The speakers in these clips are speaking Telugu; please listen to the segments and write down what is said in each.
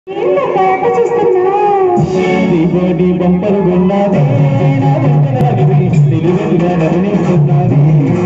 దిగోడి బంపరు ఉన్నది నా వెంకటగిరి నిలువెలుగా నవ్విస్తున్నది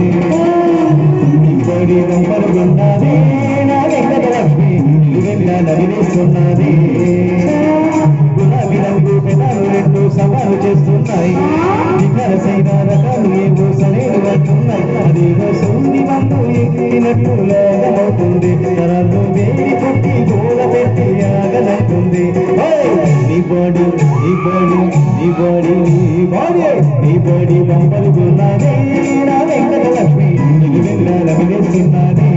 దిగోడి బంపరు ఉన్నది నా వెంకటలక్ష్మి నిలువెలుగా నవ్విస్తున్నది గులాబీ రంగు పెదాలు రెండు సవాలు చేస్తున్నాయి వికరసైన రకాలు ఏవో సరైన పడుతున్నాయి అదేదో సూది మందు ఎగిరినట్టు లోగమవుతుంది తరాలు వేడి పుట్టి గోల పెట్టి ఆగనంటుంది ఓయ్! నీ బాడీ నీ బాడీ నీ బాడీ నీ బాడీ నీ బాడీ బంపలు ఉన్నది నా వెంకటలక్ష్మి నిలువెల్లా రవిలేస్తున్నది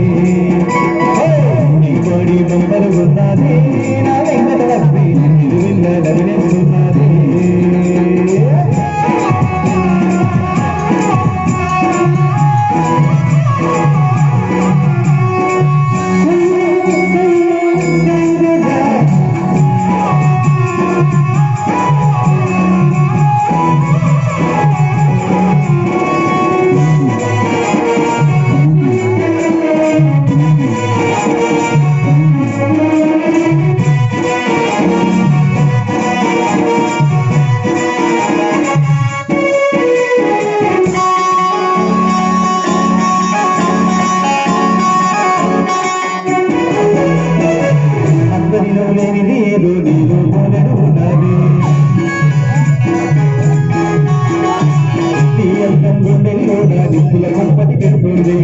నీ బాడీ బంపలు ఉన్నది నా వెంకటలక్ష్మి నిలువెల్లా రవిలేస్తున్నది అందరిలో లేనిది ఏదో నీలో మొదలు ఉన్నది నీ అందం గుండెల్లో నా దిక్కుల కంపటి పెడుతుంది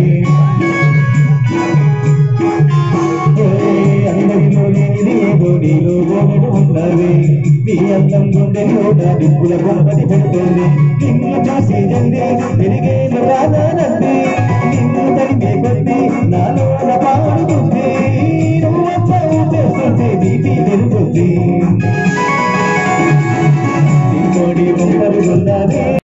అందరిలో లేనిది ఏదో నీలో మొదలు ఉన్నది నీ అందం గుండెల్లో నా దిక్కుల కంపటి పెడుతుంది నిన్ను చూసి జల్ది పెరిగేను రానంది నిన్ను తడిపే కొద్ది నాలో పాడుతుంది నువ్వు చేస్తుంటే బీపీ పెరుగుతుంది నీ కోడి బొమ్మలు ఉన్నది